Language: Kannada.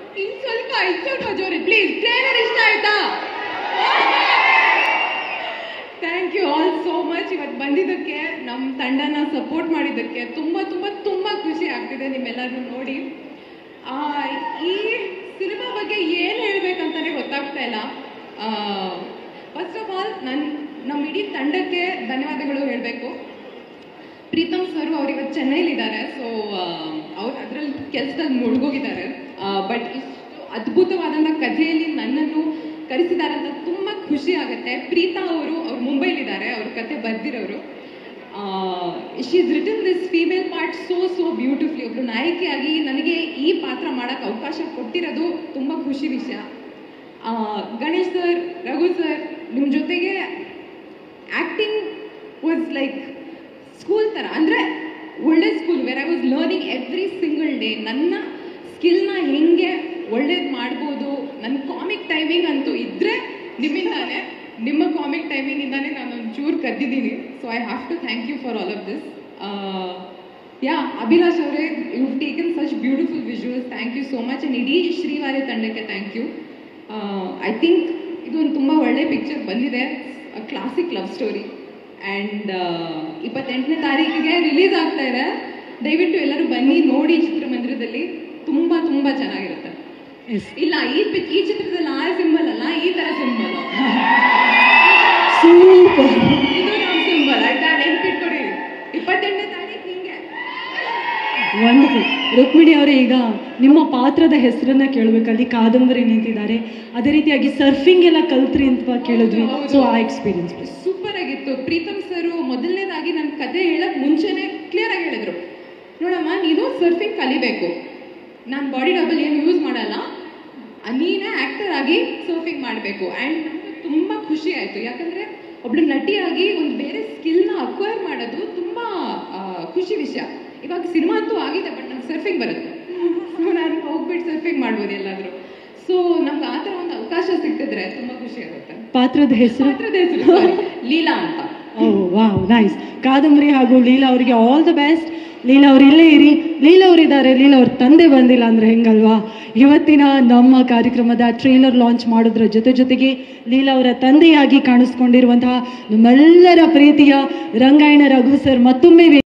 ಇನ್ ಸ್ವಲ್ಪ ಇನ್ ಸ್ವಲ್ಪ ಜೋರಿ ಪ್ಲೀಸ್ ಟ್ರೇಲರ್ ಇಷ್ಟ ಆಯ್ತಾ thank you all so much ಇವತ್ತು ಬಂದಿದ್ದಕ್ಕೆ ನಮ್ಮ ತಂಡನ ಸಪೋರ್ಟ್ ಮಾಡಿದ್ದಕ್ಕೆ ತುಂಬ ತುಂಬ ತುಂಬ ಖುಷಿ ಆಗ್ತಿದೆ ನಿಮ್ಮೆಲ್ಲರೂ ನೋಡಿ ಆ, ಈ ಸಿನಿಮಾ ಬಗ್ಗೆ ಏನು ಹೇಳ್ಬೇಕಂತಾನೆ ಗೊತ್ತಾಗ್ತಾ ಇಲ್ಲ ಫಸ್ಟ್ ಆಫ್ ಆಲ್ ನನ್ನ ನಮ್ಮ ಇಡೀ ತಂಡಕ್ಕೆ ಧನ್ಯವಾದಗಳು ಹೇಳಬೇಕು ಪ್ರೀತಮ್ ಸರ್ ಅವ್ರು ಇವತ್ತು ಚೆನ್ನೈಲಿದ್ದಾರೆ ಸೊ ಅವ್ರು ಅದರಲ್ಲಿ ಕೆಲಸದಲ್ಲಿ ಮುಳುಗೋಗಿದ್ದಾರೆ ಬಟ್ ಇಷ್ಟು ಅದ್ಭುತವಾದಂಥ ಕಥೆಯಲ್ಲಿ ನನ್ನನ್ನು ಕರೆಸಿದ್ದಾರೆ ಅಂತ ತುಂಬ ಖುಷಿ ಆಗುತ್ತೆ ಪ್ರೀತಾ ಅವರು ಅವ್ರು ಮುಂಬೈಲಿದ್ದಾರೆ ಅವ್ರ ಕತೆ ಬರ್ದಿರೋರು she is written this female part so so beautifully ಒಬ್ರು ನಾಯಕಿಯಾಗಿ ನನಗೆ ಈ ಪಾತ್ರ ಮಾಡೋಕ್ಕೆ ಅವಕಾಶ ಕೊಟ್ಟಿರೋದು ತುಂಬ ಖುಷಿ ವಿಷಯ ಆ, ಗಣೇಶ್ ಸರ್ ರಘು ಸರ್ ನಿಮ್ಮ ಜೊತೆಗೆ ಆ್ಯಕ್ಟಿಂಗ್ ವಾಸ್ ಲೈಕ್ ಸ್ಕೂಲ್ ಥರ ಅಂದರೆ ಒಳ್ಳೆ school where I was learning every single day ನನ್ನ ಸ್ಕಿಲ್ನ ಹೆಂಗೆ ಒಳ್ಳೇದು ಮಾಡ್ಬೋದು ನನ್ನ ಕಾಮಿಕ್ ಟೈಮಿಂಗ್ ಅಂತೂ ಇದ್ದರೆ ನಿಮ್ಮಿಂದಾನೆ ನಿಮ್ಮ ಕಾಮಿಕ್ ಟೈಮಿಂಗಿಂದಾನೇ ನಾನು ಒಂಚೂರು ಕದ್ದಿದ್ದೀನಿ so I have to thank you for all of this yeah Abhilash ಅವರೇ you taken such beautiful visuals thank you so much and ಇಡೀ ಶ್ರೀವಾರಿ ತಂಡಕ್ಕೆ ಥ್ಯಾಂಕ್ ಯು ಐ ಥಿಂಕ್ ಇದೊಂದು ತುಂಬ ಒಳ್ಳೆ ಪಿಕ್ಚರ್ ಬಂದಿದೆ ಕ್ಲಾಸಿಕ್ ಲವ್ ಸ್ಟೋರಿ ಆ್ಯಂಡ್ ಇಪ್ಪತ್ತೆಂಟನೇ ತಾರೀಕಿಗೆ ರಿಲೀಸ್ ಆಗ್ತಾ ಇದೆ ದಯವಿಟ್ಟು ಎಲ್ಲರೂ ಬನ್ನಿ ನೋಡಿ ಚಿತ್ರಮಂದಿರದಲ್ಲಿ ತುಂಬ ತುಂಬ ಚೆನ್ನಾಗಿರುತ್ತೆ ಎಸ್ ಇಲ್ಲ ಈ ಪಿಕ್ ಈ ಚಿತ್ರದಲ್ಲಿ ಆ ಸಿಂಬಲ್ ಅಲ್ಲ ಈ ತರ ಸಿಂಬಲ್ ಸೂಪರ್ ಇದು ನಮ್ಮ ಸಿಂಬಲ್ ಆಯ್ತಾ ನೆನ್ಪಿಟ್ಕೊಡಿ ಇಪ್ಪತ್ತೆಂಟನೇ ತಾರೀಕು ಹಿಂಗೆ ವಂಡರ್ಫುಲ್ ರುಕ್ಮಿಣಿ ಅವರೇ ಈಗ ನಿಮ್ಮ ಪಾತ್ರದ ಹೆಸರನ್ನ ಕೇಳಬೇಕಲ್ಲಿ ಕಾದಂಬರಿ ನಿಂತಿದ್ದಾರೆ ಅದೇ ರೀತಿಯಾಗಿ ಸರ್ಫಿಂಗ್ ಎಲ್ಲ ಕಲ್ತ್ರಿ ಅಂತ ಕೇಳಿದ್ವಿ ಹೌದು, ಸೊ ಆ ಹೌದು. ಎಕ್ಸ್ಪೀರಿಯನ್ಸ್ ಸೂಪರ್ ಆಗಿತ್ತು ಪ್ರೀತಮ್ ಸರ್ ಮೊದಲನೇದಾಗಿ ನನ್ನ ಕತೆ ಹೇಳಕ್ ಮುಂಚೆನೆ ಕ್ಲಿಯರ್ ಆಗಿ ಹೇಳಿದ್ರು ನೋಡಮ್ಮ ನೀನು ಸರ್ಫಿಂಗ್ ಕಲಿಬೇಕು ನಾನು ಬಾಡಿ ಡಬಲ್ ಏನು ಯೂಸ್ ಮಾಡಲ್ಲ ಆ, ನೀನೇ ಆಕ್ಟರ್ ಆಗಿ ಸರ್ಫಿಂಗ್ ಮಾಡಬೇಕು ಆ್ಯಂಡ್ ನನಗೆ ತುಂಬ ಖುಷಿ ಆಯಿತು ಯಾಕಂದರೆ ಒಬ್ಳು ನಟಿಯಾಗಿ ಒಂದು ಬೇರೆ ಸ್ಕಿಲ್ನ ಅಕ್ವೈರ್ ಮಾಡೋದು ತುಂಬ ಖುಷಿ ವಿಷಯ ಇವಾಗ ಸಿನಿಮಾ ಅಂತೂ ಆಗಿದೆ ಬಟ್ ನಂಗೆ ಸರ್ಫಿಂಗ್ ಬರುತ್ತೆ ಸೊ ನಾನು ಹೋಗ್ಬಿಟ್ಟು ಸರ್ಫಿಂಗ್ ಮಾಡ್ಬೋದು ಎಲ್ಲಾದರೂ ಸೊ ನಮ್ಗೆ ಆ ಥರ ಒಂದು ಅವಕಾಶ ಸಿಕ್ಕಿದ್ರೆ ತುಂಬ ಖುಷಿ ಆಗುತ್ತೆ ಪಾತ್ರದ ಹೆಸರು ಪಾತ್ರದ ಹೆಸರು sorry, ಲೀಲಾ ಅಂತ ಓ ವಾವ್ ನೈಸ್ ಕಾದಂಬರಿ ಹಾಗೂ ಲೀಲಾ ಅವರಿಗೆ ಆಲ್ ದ ಬೆಸ್ಟ್ ಲೀಲಾ ಅವ್ರು ಇಲ್ಲೇ ಇರಿ ಲೀಲಾ ಅವರಿದ್ದಾರೆ ಲೀಲಾ ಅವ್ರ ತಂದೆ ಬಂದಿಲ್ಲ ಅಂದ್ರೆ ಹೆಂಗಲ್ವಾ ಇವತ್ತಿನ ನಮ್ಮ ಕಾರ್ಯಕ್ರಮದ ಟ್ರೇಲರ್ ಲಾಂಚ್ ಮಾಡೋದ್ರ ಜೊತೆ ಜೊತೆಗೆ ಲೀಲಾ ಅವರ ತಂದೆಯಾಗಿ ಕಾಣಿಸ್ಕೊಂಡಿರುವಂತಹ ನಮ್ಮೆಲ್ಲರ ಪ್ರೀತಿಯ ರಂಗಾಯಣ ರಘು ಸರ್ ಮತ್ತೊಮ್ಮೆ